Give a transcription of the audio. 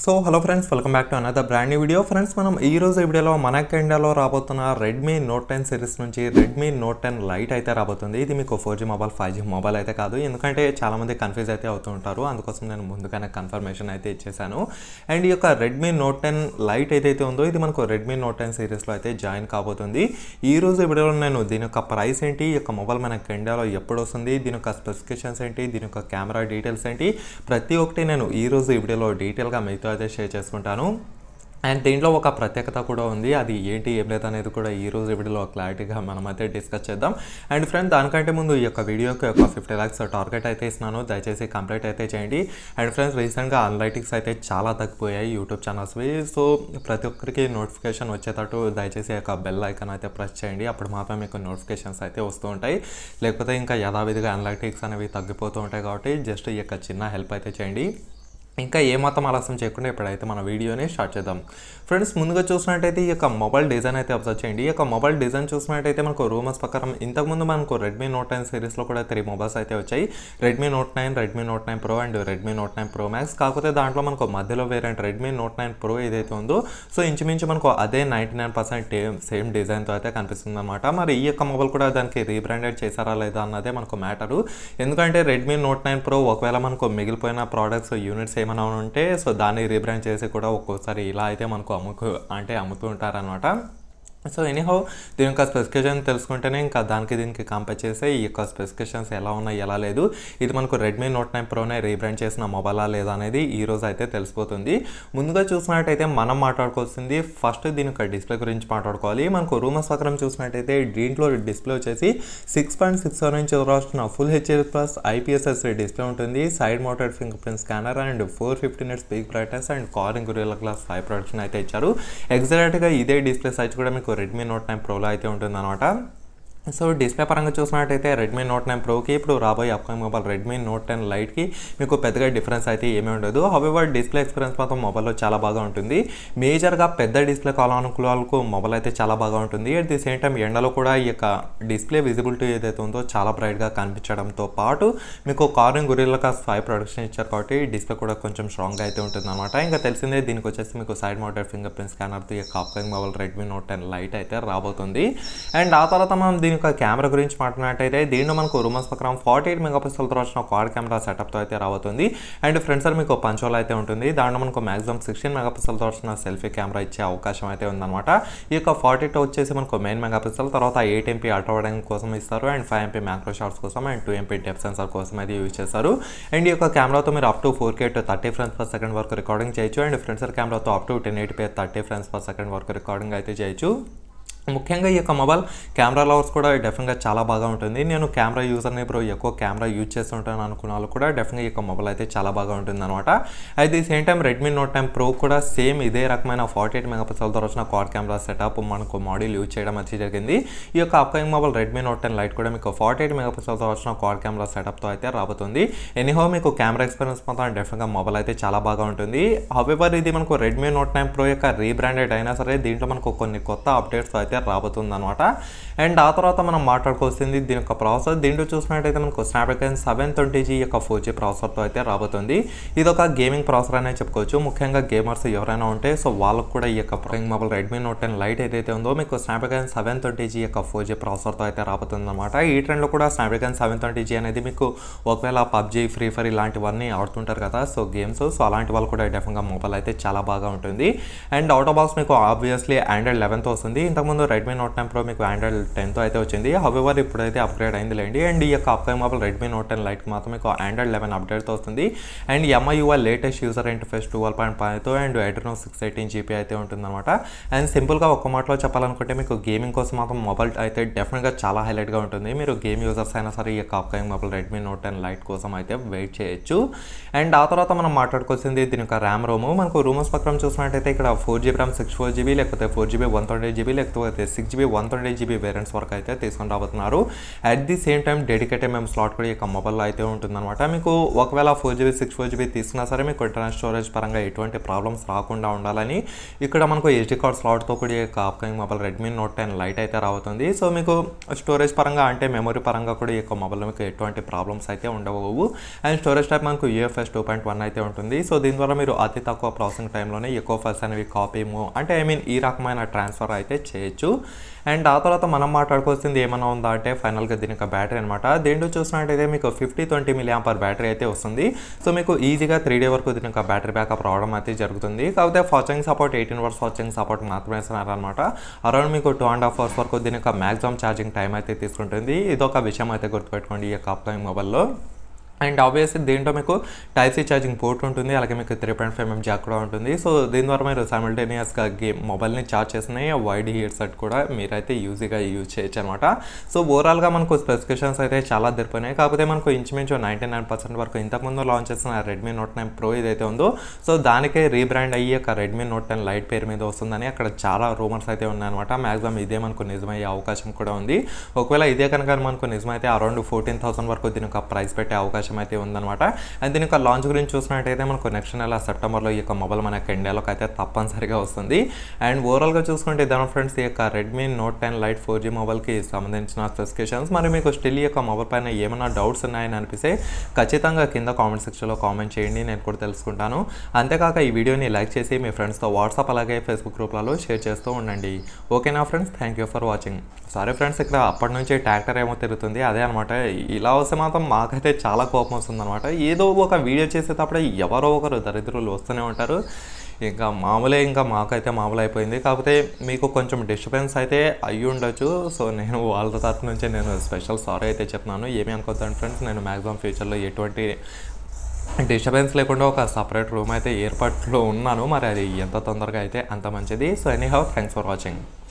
so hello friends welcome back to another brand new video friends మనం ఈ రోజు వీడియోలో మన ఇండియాలో రాబోతున్న రెడ్మీ నోట్ టెన్ సిరీస్ నుంచి రెడ్మీ నోట్ టెన్ లైట్ అయితే రాబోతుంది ఇది మీకు four G mobile five G mobile అయితే కాదు ఎందుకంటే చాలామంది కన్ఫ్యూజ్ అయితే అవుతూ ఉంటారు అందుకోసం నేను ముందుగానే కన్ఫర్మేషన్ అయితే ఇచ్చేసాను అండ్ ఈ యొక్క రెడ్మీ నోట్ టెన్ లైట్ ఏదైతే ఉందో ఇది మనకు రెడ్మీ నోట్ టెన్ సిరీస్లో అయితే జాయిన్ కాబోతుంది ఈ రోజు వీడియోలో నేను దీని యొక్క ప్రైస్ ఏంటి ఈ యొక్క మొబైల్ మనకి ఇండియాలో ఎప్పుడు వస్తుంది దీని యొక్క స్పెసిఫికేషన్స్ ఏంటి దీని యొక్క కెమెరా డీటెయిల్స్ ఏంటి ప్రతి ఒక్కటి నేను ఈ రోజు ఈ వీడియోలో డీటెయిల్గా మీతో అయితే షేర్ చేసుకుంటాను అండ్ దీంట్లో ఒక ప్రత్యేకత కూడా ఉంది అది ఏంటి ఏం లేదు అనేది కూడా ఈ రోజు వీడియోలో క్లారిటీగా మనం అయితే డిస్కస్ చేద్దాం అండ్ ఫ్రెండ్ దానికంటే ముందు ఈ యొక్క వీడియోకి ఒక ఫిఫ్టీ ల్యాక్స్ టార్గెట్ అయితే ఇస్తున్నాను దయచేసి కంప్లీట్ అయితే చేయండి అండ్ ఫ్రెండ్స్ రీసెంట్గా అనలైటిక్స్ అయితే చాలా తగ్గిపోయాయి యూట్యూబ్ ఛానల్స్వి సో ప్రతి ఒక్కరికి నోటిఫికేషన్ వచ్చేటట్టు దయచేసి ఈ యొక్క బెల్ ఐకాన్ అయితే ప్రెస్ చేయండి అప్పుడు మాత్రమే మీకు నోటిఫికేషన్స్ అయితే వస్తూ ఉంటాయి లేకపోతే ఇంకా యథావిధిగా అనలైటిక్స్ అనేవి తగ్గిపోతూ ఉంటాయి కాబట్టి జస్ట్ ఈ యొక్క చిన్న హెల్ప్ అయితే చేయండి ఇంకా ఏమాత్రం ఆలస్యం చేయకుండా ఇప్పుడైతే మన వీడియోని స్టార్ట్ చేద్దాం ఫ్రెండ్స్ ముందుగా చూసినట్టయితే ఈ యొక్క మొబైల్ డిజైన్ అయితే అబ్జర్వ్ చేయండి ఈ యొక్క మొబైల్ డిజైన్ చూసినట్టయితే మనకు రూమర్స్ ప్రకారం ఇంతకుముందు మనకు రెడ్మీ నోట్ నైన్ సిరీస్లో కూడా త్రీ మొబైల్స్ అయితే వచ్చాయి Redmi Note nine Redmi Note nine Pro and Redmi Note nine Pro Max కాకపోతే దాంట్లో మనకు మధ్యలో variant Redmi Note nine Pro ఏదైతే ఉందో సో ఇంచుమించు మనకు అదే నైంటీ నైన్ పర్సెంట్ సేమ్ డిజైన్తో అయితే కనిపిస్తుంది అనమాట మరి ఈ యొక్క మొబైల్ కూడా దానికి రీబ్రాండెడ్ చేశారా లేదా అన్నదే మనకు మ్యాటరు ఎందుకంటే రెడ్మీ నోట్ నైన్ ప్రో ఒకవేళ మనకు మిగిలిపోయిన ప్రోడక్ట్స్ యూనిట్స్ ఏమైనా ఉంటే సో దాన్ని రీబ్రాండ్ చేసి కూడా ఒక్కోసారి ఇలా అయితే మనకు అమ్ముకు అంటే అమ్ముతూ ఉంటారనమాట సో ఎనీహౌ దీని యొక్క స్పెసిఫికేషన్ తెలుసుకుంటేనే ఇంకా దానికి దీనికి కంపేర్ చేస్తే ఈ యొక్క స్పెసిఫికేషన్స్ ఎలా ఉన్నాయి ఎలా లేదు ఇది మనకు రెడ్మీ నోట్ నైన్ ప్రోనే రీబ్రాండ్ చేసిన మొబైలా లేదా అనేది ఈ రోజు అయితే తెలిసిపోతుంది ముందుగా చూసినట్టయితే మనం మాట్లాడుకోవాల్సింది ఫస్ట్ దీని యొక్క డిస్ప్లే గురించి మాట్లాడుకోవాలి మనకు రూమర్స్ ప్రకారం చూసినట్టయితే దీంట్లో డిస్ప్లే వచ్చేసి six point six seven inch రాసిన full HS plus IPSS display ఉంటుంది side mounted fingerprint scanner and four fifty nits peak brightness and Corning Gorilla glass five protection అయితే ఇచ్చారు ఎగ్జాక్ట్గా ఇదే డిస్ప్లే సైజ్ కూడా మీకు రెడ్మీ నోట్ నైన్ ప్రోలో అయితే ఉంటుందన్నమాట సో డిస్ప్లే పరంగా చూసినట్టయితే రెడ్మీ నోట్ నైన్ ప్రోకి ఇప్పుడు రాబోయే upcoming mobile Redmi Note ten లైట్కి మీకు పెద్దగా డిఫరెన్స్ అయితే ఏమీ ఉండదు హవెవర్ డిస్ప్లే ఎక్స్పీరియన్స్ మాత్రం మొబైల్లో చాలా బాగా ఉంటుంది మేజర్గా పెద్ద డిస్ప్లే కాలానుకూలాలకు మొబైల్ అయితే చాలా బాగా ఉంటుంది అట్ ది సేమ్ టైం ఎండలో కూడా ఈ యొక్క డిస్ప్లే విజిబిలిటీ ఏదైతే ఉందో చాలా బ్రైట్గా కనిపించడంతో పాటు మీకు కారింగ్ గురిల్లక ఫైవ్ ప్రొడక్షన్ ఇచ్చారు కాబట్టి డిస్ప్లే కూడా కొంచెం స్ట్రాంగ్గా అయితే ఉంటుంది అనమాట ఇంకా తెలిసిందే దీనికి వచ్చేసి మీకు సైడ్ మౌంటెడ్ ఫింగర్ ప్రింట్ స్కానర్తో ఈ యొక్క upcoming mobile Redmi Note ten lite అయితే రాబోతుంది అండ్ ఆ తర్వాత మనం దీని యొక్క కెమెరా గురించి మాట్లాడినట్టయితే దీంట్లో మనకు రూమర్స్ ప్రకారం ఫార్టీ ఎయిట్ మెగాపిక్సెల్తో వచ్చిన క్వాడ్ కెమెరా సెటప్తో అయితే రాబోతుంది అండ్ ఫ్రంట్ సైడ్ మీకు పంచోల్ అయితే ఉంటుంది దాంట్లో మనకు మాక్సిమం సిక్స్టీన్ మెగాపిక్సెల్తో వచ్చిన సెల్ఫీ కెమెరా ఇచ్చే అవకాశం అయితే ఉందన్నమాట ఈ యొక్క ఫార్టీ టూ వచ్చేసి మనకు మెయిన్ మెగాపిక్సెల్ తర్వాత ఎయిట్ ఎంపీ అల్ట్రా వైడింగ్ కోసం ఇస్తారు and five MP macro shots కోసం and two MP depth sensor కోసం అయితే యూజ్ చేస్తారు అండ్ ఈ యొక్క కెమెరాతో మీరు up to four K thirty frames per second వరకు రికార్డింగ్ చేయొచ్చు అండ్ ఫ్రంట్ సైడ్ కెమెరాతో up to ten eighty P thirty frames per second వరకు రికార్డింగ్ అయితే చేయొచ్చు ముఖ్యంగా ఈ యొక్క మొబైల్ కెమెరా లవర్స్ కూడా డెఫినెట్గా చాలా బాగా ఉంటుంది నేను కెమెరా యూజర్ని ఇప్పుడు ఎక్కువ కెమెరా యూజ్ చేస్తుంటాను అనుకున్న వాళ్ళు కూడా డెఫినెట్గా ఈ యొక్క మొబైల్ అయితే చాలా బాగా ఉంటుంది అనమాట అయితే same time Redmi Note time Pro కూడా సేమ్ ఇదే రకమైన ఫార్టీ ఎయిట్ మెగాపిక్సెల్తో వచ్చిన క్వాడ్ కెమెరా సెటప్ మనకు మోడల్ యూజ్ చేయడం అయితే జరిగింది ఈ యొక్క upcoming mobile Redmi Note ten lite కూడా మీకు ఫార్టీ ఎయిట్ మెగాపిక్సెల్తో వచ్చిన క్వాడ్ కెమెరా సెటప్తో అయితే రాబోతుంది ఎనీహో మీకు కెమెరా ఎక్స్పీరియన్స్ మాత్రం డెఫినెట్గా మొబైల్ అయితే చాలా బాగా ఉంటుంది హవెవర్ ఇది మనకు రెడ్మీ నోట్ నైన్ ప్రో యొక్క రీబ్రాండెడ్ అయినా సరే దీంట్లో మనకు కొన్ని కొత్త అప్డేట్స్ అయితే రాబోతుంది అనమాట అండ్ ఆ తర్వాత మనం మాట్లాడుకోవాల్సింది దీని యొక్క ప్రాసెసర్ దీంట్లో చూసినట్టయితే మనకు స్నాప్డ్రాగన్ సెవెన్ ట్వంటీ జీ యొక్క ఫోర్ జీ ప్రాసెసర్తో అయితే రాబోతుంది ఇది ఒక గేమింగ్ ప్రాసెసర్ అనే చెప్పుకోవచ్చు ముఖ్యంగా గేమర్స్ ఎవరైనా ఉంటే సో వాళ్ళకు కూడా ఈ యొక్క ప్రింగ్ mobile Redmi Note ten lite ఏదైతే ఉందో మీకు స్నాప్డ్రాగన్ సెవెన్ ట్వంటీ జీ యొక్క ఫోర్ జీ ప్రాసెసర్తో అయితే రాబోతుంది అనమాట ఈ ట్రెండ్లో కూడా స్నాప్డ్రాగన్ సెవెన్ ట్వంటీ జీ అనేది మీకు ఒకవేళ పబ్జీ ఫ్రీ ఫైర్ ఇలాంటివన్నీ ఆడుతుంటారు కదా సో గేమ్స్ సో అలాంటి వాళ్ళు కూడా డెఫినెట్గా మొబైల్ అయితే చాలా బాగా ఉంటుంది అండ్ అవుట్ ఆఫ్ బాక్స్ మీకు ఆబ్వియస్లీ ఆండ్రాయిడ్ లెవెన్తో వస్తుంది ఇంతకుముందు రెడ్మీ నోట్ నైన్ ప్రో మీకు ఆండ్రాయిడ్ టెన్తో అయితే వచ్చింది హవెవర్ ఇప్పుడైతే అప్గ్రేడ్ అయింది లేండి అండ్ ఈ యొక్క upcoming mobile Redmi Note ten lite మాత్రం మీకు ఆండ్రాయిడ్ లెవెన్ అప్డేట్తో వస్తుంది and MIUI latest user interface twelve point ఫైవ్తో అండ్ ఎడ్రో సిక్స్ ఎయిటీన్ జీబీ అయితే ఉంటుందన్నమాట అండ్ సింపుల్గా ఒక్క మాటలో చెప్పాలనుకుంటే మీకు గేమింగ్ కోసం మాత్రం మొబైల్ అయితే డెఫినెట్గా చాలా హైలైట్గా ఉంటుంది మీరు గేమ్ యూజర్స్ అయినా సరే ఈ యొక్క upcoming mobile Redmi Note ten lite కోసం అయితే వెయిట్ చేయొచ్చు అండ్ ఆ తర్వాత మనం మాట్లాడుకోవాల్సింది దీని యొక్క ర్యామ్ రోమ్ మనకు రూమర్స్ ప్రకారం చూసినట్టయితే ఇక్కడ four GB RAM six four GB లేకపోతే four GB one twenty GB లేకపోతే లేకపోతే six GB one twenty GB variants వరకు అయితే తీసుకొని రాబోతున్నారు at the same time dedicated మేము స్లాట్ కూడా ఈ యొక్క మొబైల్లో అయితే ఉంటుందన్నమాట మీకు ఒకవేళ four GB six four GB తీసుకున్నా సరే మీకు ఇంటర్నల్ స్టోరేజ్ పరంగా ఎటువంటి ప్రాబ్లమ్స్ రాకుండా ఉండాలని ఇక్కడ మనకు ఎస్డి కార్డ్ స్లాట్తో కూడా ఈ యొక్క upcoming mobile Redmi Note ten lite అయితే రాబోతుంది సో మీకు స్టోరేజ్ పరంగా అంటే మెమరీ పరంగా కూడా ఈ యొక్క మొబైల్లో మీకు ఎటువంటి ప్రాబ్లమ్స్ అయితే ఉండవు అండ్ స్టోరేజ్ టైప్ మనకు యూఎఫ్ఎస్ టూ పాయింట్ వన్ అయితే ఉంటుంది సో దీని ద్వారా మీరు అతి తక్కువ ప్రాసెసింగ్ టైంలోనే ఎక్కువ ఫైల్స్ అనేవి కాపీ అంటే ఐ మీన్ ఈ రకమైన ట్రాన్స్ఫర్ అయితే చేయొచ్చు అండ్ ఆ తర్వాత మనం మాట్లాడుకోవాల్సింది ఏమైనా ఉందా అంటే ఫైనల్గా దీని యొక్క బ్యాటరీ అనమాట దీంట్లో చూసినట్టయితే మీకు fifty twenty milliampere battery అయితే వస్తుంది సో మీకు ఈజీగా త్రీ డే వరకు దీని యొక్క బ్యాటరీ బ్యాకప్ రావడం అయితే జరుగుతుంది కాకపోతే fast charging support eighteen hours fast charging support మాత్రమే ఇస్తున్నారనమాట అరౌండ్ మీకు టూ అండ్ హాఫ్ అవర్స్ వరకు దీని యొక్క మ్యాక్సిమం ఛార్జింగ్ టైం అయితే తీసుకుంటుంది ఇదొక విషయం అయితే గుర్తుపెట్టుకోండి ఈ యొక్క అప్కమింగ్ మొబైల్లో అండ్ ఆబ్వియస్లీ దీంట్లో మీకు టైప్ సి ఛార్జింగ్ పోర్ట్ ఉంటుంది అలాగే మీకు three point five MM jack కూడా ఉంటుంది సో దీని ద్వారా మీరు సైమల్టేనియస్గా గేమ్ మొబైల్ని ఛార్జ్ చేసినాయి వైడ్ హియర్ సెట్ కూడా మీరైతే ఈజీగా యూజ్ చేయొచ్చు అనమాట సో ఓవరాల్గా మనకు స్పెసిఫికేషన్స్ అయితే చాలా దొరికినాయి కాకపోతే మనకు ఇంచుమించు నైంటీ నైన్ పర్సెంట్ వరకు ఇంతకుముందు లాంచ్ చేసిన రెడ్మీ నోట్ నైన్ ప్రో ఏదైతే ఉందో సో దానికే రీబ్రాండ్ అయ్యి ఒక రెడ్మీ నోట్ టెన్ లైట్ పేరు మీద వస్తుందని అక్కడ చాలా రూమర్స్ అయితే ఉన్నాయన్నమాట మ్యాక్సిమం ఇదే మనకు నిజమయ్యే అవకాశం కూడా ఉంది ఒకవేళ ఇదే కనుక మనకు నిజమైతే అరౌండ్ ఫోర్టీన్ థౌసండ్ వరకు దీని ఒక ప్రైస్ పెట్టే అవకాశం అయితే ఉందన్నమాట అండ్ దీని యొక్క లాంచ్ గురించి చూసినట్టయితే మనకు నెక్స్ట్ నెల సెప్టెంబర్లో ఈ యొక్క మొబైల్ మనకి ఇండియాలోకి అయితే తప్పనిసరిగా వస్తుంది అండ్ ఓవరాల్గా చూసుకుంటే ఇదాను ఫ్రెండ్స్ ఈ యొక్క Redmi Note ten lite four G మొబైల్కి సంబంధించిన స్పెసిఫికేషన్స్ మరి మీకు స్టిల్ ఈ యొక్క మొబైల్ పైన ఏమైనా డౌట్స్ ఉన్నాయని అనిపిస్తే ఖచ్చితంగా కింద కామెంట్ సెక్షన్లో కామెంట్ చేయండి నేను కూడా తెలుసుకుంటాను అంతేకాక ఈ వీడియోని లైక్ చేసి మీ ఫ్రెండ్స్తో వాట్సాప్ అలాగే ఫేస్బుక్ గ్రూప్లలో షేర్ చేస్తూ ఉండండి ఓకేనా friends thank you for watching సరే ఫ్రెండ్స్ ఇక్కడ అప్పటి నుంచి ట్రాక్టర్ ఏమో తిరుగుతుంది అదే అనమాట ఇలా వస్తే మాత్రం మాకైతే చాలా కోపం వస్తుంది అనమాట ఏదో ఒక వీడియో చేసేటప్పుడే ఎవరో ఒకరు దరిద్రులు వస్తూనే ఉంటారు ఇంకా మామూలే ఇంకా మాకైతే మామూలు అయిపోయింది కాకపోతే మీకు కొంచెం డిస్టర్బెన్స్ అయితే అయ్యి ఉండొచ్చు సో నేను వాళ్ళ తరఫు నుంచి నేను స్పెషల్ సారీ అయితే చెప్తున్నాను ఏమీ అనుకోద్దాను ఫ్రెండ్స్ నేను మ్యాక్సిమం ఫ్యూచర్లో ఎటువంటి డిస్టర్బెన్స్ లేకుండా ఒక సపరేట్ రూమ్ అయితే ఏర్పాట్లో ఉన్నాను మరి అది ఎంత తొందరగా అయితే అంత మంచిది so anyhow thanks for watching